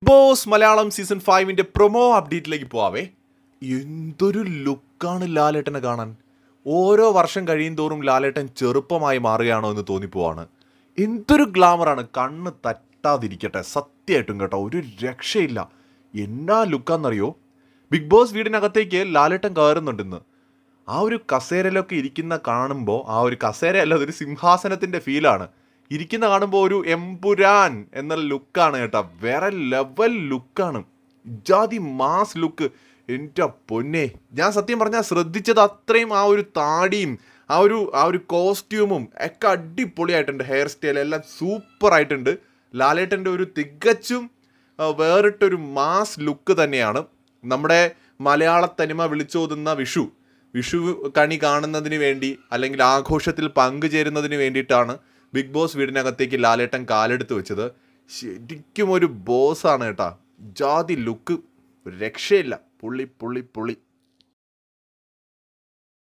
boss Malayalam season ഫൈവിന്റെ promo അപ്ഡേറ്റിലേക്ക് പോവാവേ എന്തൊരു ലുക്കാണ് ലാലേട്ടനെ കാണാൻ ഓരോ വർഷം കഴിയും തോറും ലാലേട്ടൻ ചെറുപ്പമായി മാറുകയാണോ എന്ന് തോന്നിപ്പോവാണ് എന്തൊരു ഗ്ലാമറാണ് കണ്ണ് തട്ടാതിരിക്കട്ടെ സത്യമായിട്ടും കേട്ടോ ഒരു രക്ഷയില്ല എന്നാ ലുക്കാന്നറിയോ ബിഗ് ബോസ് വീടിനകത്തേക്ക് ലാലേട്ടൻ കയറുന്നുണ്ടെന്ന് ആ ഒരു കസേരയിലൊക്കെ ഇരിക്കുന്ന കാണുമ്പോൾ ആ ഒരു കസേര അല്ല അതൊരു സിംഹാസനത്തിന്റെ ഫീലാണ് ഇരിക്കുന്ന കാണുമ്പോൾ ഒരു എംപുരാൻ എന്ന ലുക്കാണ് കേട്ടോ വേറെ ലെവൽ ലുക്കാണ് ജാതി മാസ് ലുക്ക് എൻ്റെ പൊന്നെ ഞാൻ സത്യം പറഞ്ഞാൽ ശ്രദ്ധിച്ചത് അത്രയും ആ ഒരു താടിയും ആ ഒരു ആ ഒരു കോസ്റ്റ്യൂമും ഒക്കെ അടിപൊളിയായിട്ടുണ്ട് ഹെയർ സ്റ്റൈൽ എല്ലാം സൂപ്പർ ആയിട്ടുണ്ട് ലാലേട്ടൻ്റെ ഒരു തികച്ചും ആ, വേറിട്ടൊരു മാസ് ലുക്ക് തന്നെയാണ് നമ്മുടെ മലയാള തനിമ വിളിച്ചോതുന്ന വിഷു വിഷു കണി കാണുന്നതിന് വേണ്ടി അല്ലെങ്കിൽ ആഘോഷത്തിൽ പങ്കുചേരുന്നതിന് വേണ്ടിയിട്ടാണ് ബിഗ് ബോസ് വീടിനകത്തേക്ക് ലാലേട്ടൻ കാലെടുത്ത് വെച്ചത് ശരിക്കും ഒരു ബോസാണ് കേട്ടാ ജാതി ലുക്ക് രക്ഷയില്ല പുള്ളി പുള്ളി പുള്ളി